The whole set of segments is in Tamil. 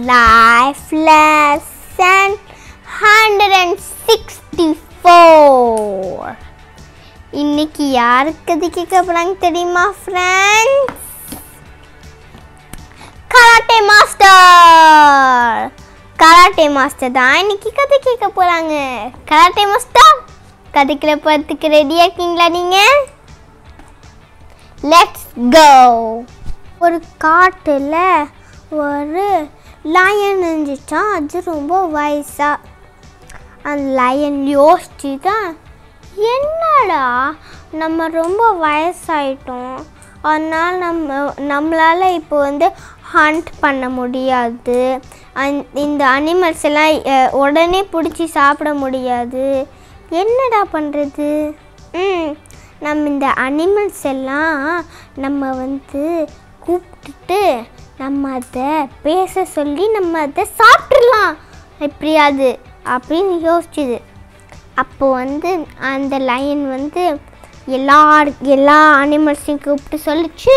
Life lesson 164 இன்னைக்கு யாருக்கு அது கேட்க போறாங்க தெரியுமா friends karate master karate master தான் இன்னைக்கு கதை கேட்க போறாங்க கராட்டே மாஸ்டர் கதைக்குள்ள போறதுக்கு ரெடியா இருக்கீங்களா நீங்க லெட்ஸ் கோ ஒரு காட்டுல ஒரு லயன் இருந்துச்சான் அது ரொம்ப வயசா அந்த லயன் யோசிச்சு தான் என்னடா நம்ம ரொம்ப வயசாயிட்டோம் அதனால் நம்ம நம்மளால் இப்போ வந்து ஹண்ட் பண்ண முடியாது அந் இந்த அனிமல்ஸ் எல்லாம் அஹ், உடனே பிடிச்சி சாப்பிட முடியாது என்னடா பண்ணுறது ம் நம்ம இந்த அனிமல்ஸ் எல்லாம் நம்ம வந்து கூப்பிட்டுட்டு நம்ம அதை பேச சொல்லி நம்ம அதை சாப்பிட்றலாம் எப்படியாது அப்படின்னு யோசிச்சுது அப்போ வந்து அந்த லைன் வந்து எல்லார் எல்லா அனிமல்ஸையும் கூப்பிட்டு சொல்லிச்சு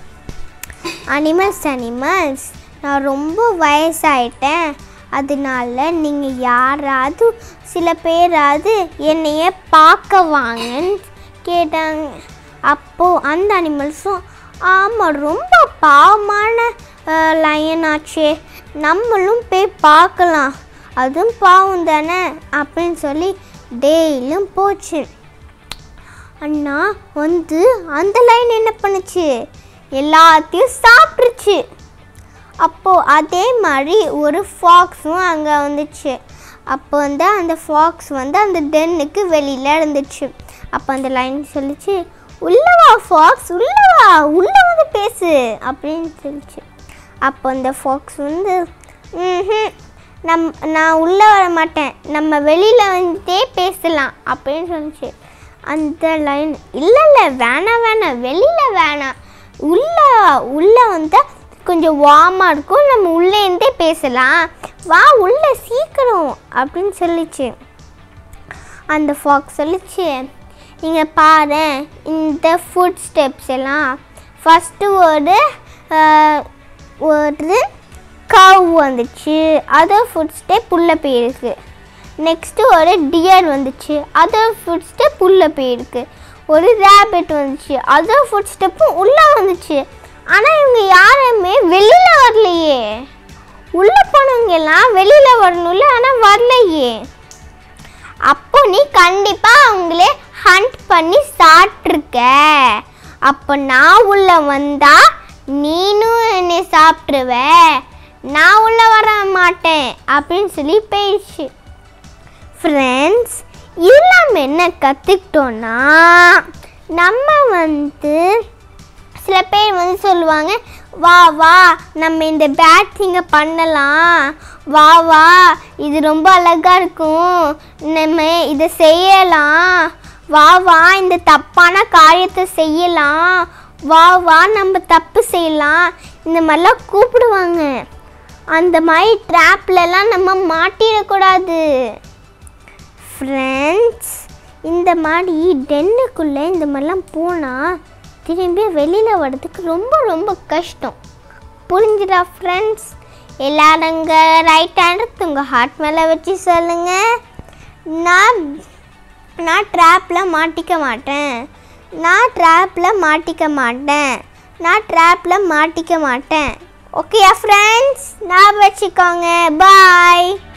அனிமல்ஸ் அனிமல்ஸ் நான் ரொம்ப வயசாயிட்டேன் அதனால நீங்கள் யாராவது சில பேராவது என்னைய பார்க்க வாங்கன்னு கேட்டாங்க அப்போது அந்த அனிமல்ஸும் ஆமாம் ரொம்ப பாவமான லயன் ஆச்சே நம்மளும் போய் பார்க்கலாம் அதுவும் பாவம் தானே அப்படின்னு சொல்லி டெய்லியும் போச்சு அண்ணா வந்து அந்த லைன் என்ன பண்ணுச்சு எல்லாத்தையும் சாப்பிட்ருச்சு அப்போது அதே மாதிரி ஒரு ஃபாக்ஸும் அங்கே வந்துச்சு அப்போ வந்து அந்த ஃபாக்ஸ் வந்து அந்த டென்னுக்கு வெளியில் இருந்துச்சு அப்போ அந்த லைன் சொல்லிச்சு உள்ளே வா ஃபாக்ஸ் உள்ளே வா உள்ளே வந்து பேசு அப்படின்னு சொல்லிச்சு அப்போ அந்த ஃபாக்ஸ் வந்து ம்ஹும் நம் நான் உள்ளே வர மாட்டேன் நம்ம வெளியில் வந்துட்டே பேசலாம் அப்படின்னு சொல்லிச்சு அந்த லைன் இல்லை இல்லை வேணாம் வேணாம் வெளியில் வேணாம் உள்ளே உள்ளே வந்தால் கொஞ்சம் வார்மாக இருக்கும் நம்ம உள்ளே இருந்தே பேசலாம் வா உள்ளே சீக்கிரம் அப்படின்னு சொல்லிச்சு அந்த ஃபாக்ஸ் சொல்லிச்சு இங்கே பாரு இந்த ஃபுட் ஸ்டெப்ஸ் எல்லாம் ஃபஸ்ட்டு ஒரு ஆஹ், ஒரு கவ் வந்துச்சு அதர் ஃபுட் ஸ்டெப் உள்ள போயிருக்கு நெக்ஸ்ட்டு ஒரு டியர் வந்துச்சு அதர் ஃபுட் ஸ்டெப் உள்ள போயிருக்கு ஒரு ரேபிட் வந்துச்சு அதர் ஃபுட் ஸ்டெப்பும் உள்ளே வந்துச்சு ஆனால் இவங்க யாருமே வெளியில் வரலையே உள்ளே போனவங்க எல்லாம் வெளியில் வரணும்ல ஆனால் வரலையே அப்போ நீ கண்டிப்பாக அவங்களே ஹண்ட் பண்ணி சாப்பிட்ருக்க அப்போ நான் உள்ள வந்தா நீனும் என்னை சாப்பிட்ருவ நான் உள்ள வர மாட்டேன் அப்படின்னு சொல்லி போயிடுச்சு ஃப்ரெண்ட்ஸ் இதில் நம்ம என்ன கற்றுக்கிட்டோன்னா நம்ம வந்து சில பேர் வந்து சொல்லுவாங்க வா வா நம்ம இந்த பேட் திங்கை பண்ணலாம் வா வா இது ரொம்ப அழகாக இருக்கும் நம்ம இதை செய்யலாம் வா வா இந்த தப்பான காரியத்தை செய்யலாம் வா வா நம்ம தப்பு செய்யலாம் இந்த மாதிரிலாம் கூப்பிடுவாங்க அந்த மாதிரி ட்ராப்லலாம் நம்ம மாட்டிடக்கூடாது ஃப்ரெண்ட்ஸ் இந்த மாதிரி டென்னுக்குள்ளே இந்த மாதிரிலாம் போனால் திரும்பி வெளியில் வர்றதுக்கு ரொம்ப ரொம்ப கஷ்டம் புரிஞ்சுதா ஃப்ரெண்ட்ஸ் எல்லாருங்க ரைட் ஹேண்ட் உங்கள் ஹார்ட் மேலே வச்சு சொல்லுங்கள் நான் நான் ட்ராப்பில் மாட்டிக்க மாட்டேன் நான் ட்ராப்பில் மாட்டிக்க மாட்டேன் நான் ட்ராப்பில் மாட்டிக்க மாட்டேன் ஓகேயா ஃப்ரெண்ட்ஸ் நான் வச்சுக்கோங்க பாய்